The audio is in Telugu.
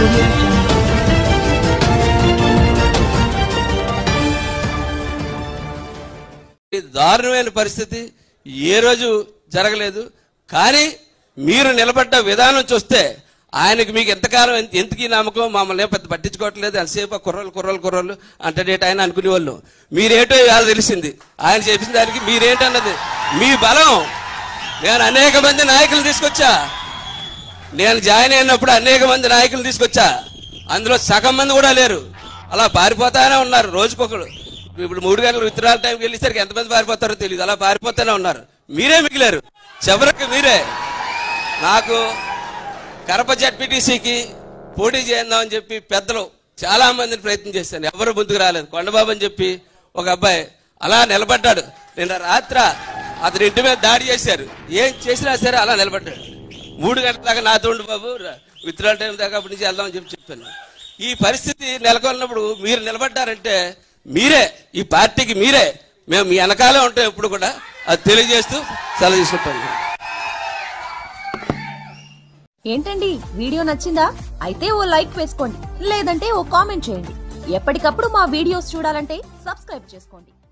audio jungle. ఈ దారుణమైన పరిస్థితి ఏ రోజు జరగలేదు కానీ మీరు నిలబడ్డ విధానం చూస్తే ఆయనకి మీకు ఎంతకాలం ఎంత- ఎందుకు ఈ నమ్మకం మమ్మల్ని ఏం పెద్ద పట్టించుకోవట్లేదు ఎంతసేపు కుర్రోళ్ళు కుర్రోళ్ళు కుర్రోళ్ళు అంటేట ఆయన అనుకునేవాళ్ళు మీరేటో ఇవాళ తెలిసింది ఆయన చేసిన దానికి మీరేంటన్నది మీ బలం నేను అనేక మంది నాయకులు తీసుకొచ్చా నేను జాయిన్ అయినప్పుడు అనేక మంది నాయకులు తీసుకొచ్చా అందులో సగం మంది కూడా లేరు అలా పారిపోతానే ఉన్నారు రోజుకొకడు ఇప్పుడు మూడు గంటలు విత్తనాల టైంకి వెళ్ళేసరికి ఎంతమంది పారిపోతారో తెలియదు అలా పారిపోతూనే ఉన్నారు మీరే మిగిలారు చివరికి మీరే నాకు కరప జడ్పీటీసీకి పోటీ చేద్దామని చెప్పి పెద్దలు చాలా మందిని ప్రయత్నం చేశాను ఎవరు ముందుకు రాలేదు కొండబాబు అని చెప్పి ఒక అబ్బాయి అలా నిలబడ్డాడు నిన్న రాత్ర అతని ఇంటి మీద దాడి చేశారు ఏం చేసినా సరే అలా నిలబడ్డాడు మూడు గంటల దాకా నాతో ఉండు బాబు విత్డ్రాల్ టైం దాకా అప్పటి నుంచి వెళ్దామని చెప్పి చెప్పాను ఈ పరిస్థితి నెలకొన్నప్పుడు మీరు నిలబడ్డారంటే మీరే ఈ పార్టీకి మీరే మేము మీ వెనకాలే ఉంటాం ఎప్పుడు కూడా అది తెలియజేస్తూ సెలవు తీసుకుంటాను ఏంటండి వీడియో నచ్చిందా అయితే ఓ లైక్ వేసుకోండి లేదంటే ఓ కామెంట్ చేయండి ఎప్పటికప్పుడు మా వీడియోస్ చూడాలంటే సబ్స్క్రైబ్ చేసుకోండి